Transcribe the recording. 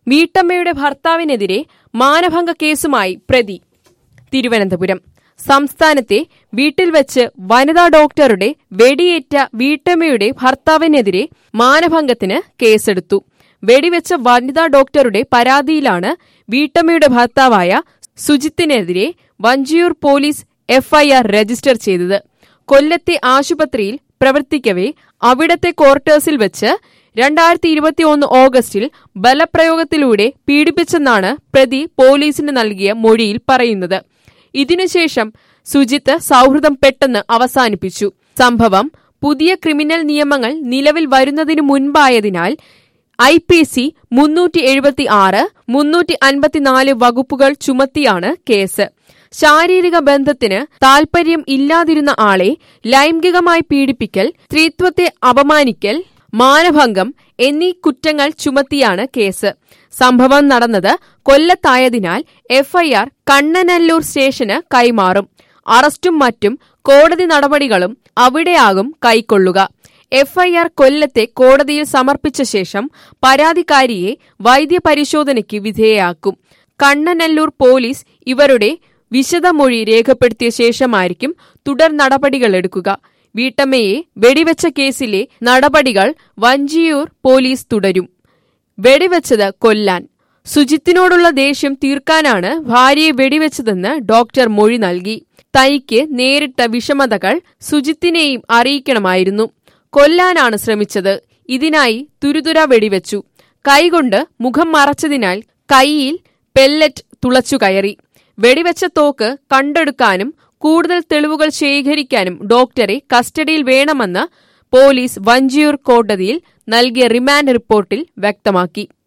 വീട്ടമ്മയുടെ ഭർത്താവിനെതിരെ മാനഭംഗ കേസുമായി പ്രതി തിരുവനന്തപുരം സംസ്ഥാനത്തെ വീട്ടിൽ വെച്ച് വനിതാ ഡോക്ടറുടെ വെടിയേറ്റ വീട്ടമ്മയുടെ ഭർത്താവിനെതിരെ മാനഭംഗത്തിന് കേസെടുത്തു വെടിവെച്ച വനിതാ ഡോക്ടറുടെ പരാതിയിലാണ് വീട്ടമ്മയുടെ ഭർത്താവായ സുജിത്തിനെതിരെ വഞ്ചിയൂർ പോലീസ് എഫ്ഐആർ രജിസ്റ്റർ ചെയ്തത് കൊല്ലത്തെ ആശുപത്രിയിൽ പ്രവർത്തിക്കവേ അവിടത്തെ ക്വാർട്ടേഴ്സിൽ വെച്ച് രണ്ടായിരത്തി ഇരുപത്തിയൊന്ന് ഓഗസ്റ്റിൽ ബലപ്രയോഗത്തിലൂടെ പീഡിപ്പിച്ചെന്നാണ് പ്രതി പോലീസിന് നൽകിയ മൊഴിയിൽ പറയുന്നത് ഇതിനുശേഷം സുജിത്ത് സൗഹൃദം പെട്ടെന്ന് അവസാനിപ്പിച്ചു സംഭവം പുതിയ ക്രിമിനൽ നിയമങ്ങൾ നിലവിൽ വരുന്നതിനു മുൻപായതിനാൽ ഐ പി സി മുന്നൂറ്റി എഴുപത്തി ആറ് മുന്നൂറ്റി അൻപത്തിനാല് വകുപ്പുകൾ ചുമത്തിയാണ് കേസ് ശാരീരിക ബന്ധത്തിന് താൽപര്യം ഇല്ലാതിരുന്ന ആളെ ലൈംഗികമായി പീഡിപ്പിക്കൽ സ്ത്രീത്വത്തെ അപമാനിക്കൽ മാനഭംഗം എന്നീ കുറ്റങ്ങൾ ചുമത്തിയാണ് കേസ് സംഭവം നടന്നത് കൊല്ലത്തായതിനാൽ എഫ്ഐആർ കണ്ണനല്ലൂർ സ്റ്റേഷന് കൈമാറും അറസ്റ്റും മറ്റും കോടതി നടപടികളും അവിടെയാകും കൈക്കൊള്ളുക എഫ്ഐആർ കൊല്ലത്തെ കോടതിയിൽ സമർപ്പിച്ച ശേഷം പരാതിക്കാരിയെ വൈദ്യപരിശോധനയ്ക്ക് വിധേയയാക്കും കണ്ണനല്ലൂർ പോലീസ് ഇവരുടെ വിശദമൊഴി രേഖപ്പെടുത്തിയ ശേഷമായിരിക്കും തുടർ നടപടികളെടുക്കുക വീട്ടമ്മയെ വെടിവെച്ച കേസിലെ നടപടികൾ വഞ്ചിയൂർ പോലീസ് തുടരും വെടിവെച്ചത് കൊല്ലാൻ സുജിത്തിനോടുള്ള ദേഷ്യം തീർക്കാനാണ് ഭാര്യയെ വെടിവെച്ചതെന്ന് ഡോക്ടർ മൊഴി നൽകി തനിക്ക് നേരിട്ട വിഷമതകൾ സുജിത്തിനെയും അറിയിക്കണമായിരുന്നു കൊല്ലാനാണ് ശ്രമിച്ചത് ഇതിനായി തുരുതുര വെടിവെച്ചു കൈകൊണ്ട് മുഖം മറച്ചതിനാൽ കൈയിൽ പെല്ലറ്റ് തുളച്ചു കയറി വെടിവെച്ച തോക്ക് കണ്ടെടുക്കാനും കൂടുതൽ തെളിവുകൾ ശേഖരിക്കാനും ഡോക്ടറെ കസ്റ്റഡിയിൽ വേണമെന്ന് പോലീസ് വഞ്ചിയൂർ കോടതിയിൽ നൽകിയ റിമാൻഡ് റിപ്പോർട്ടിൽ വ്യക്തമാക്കി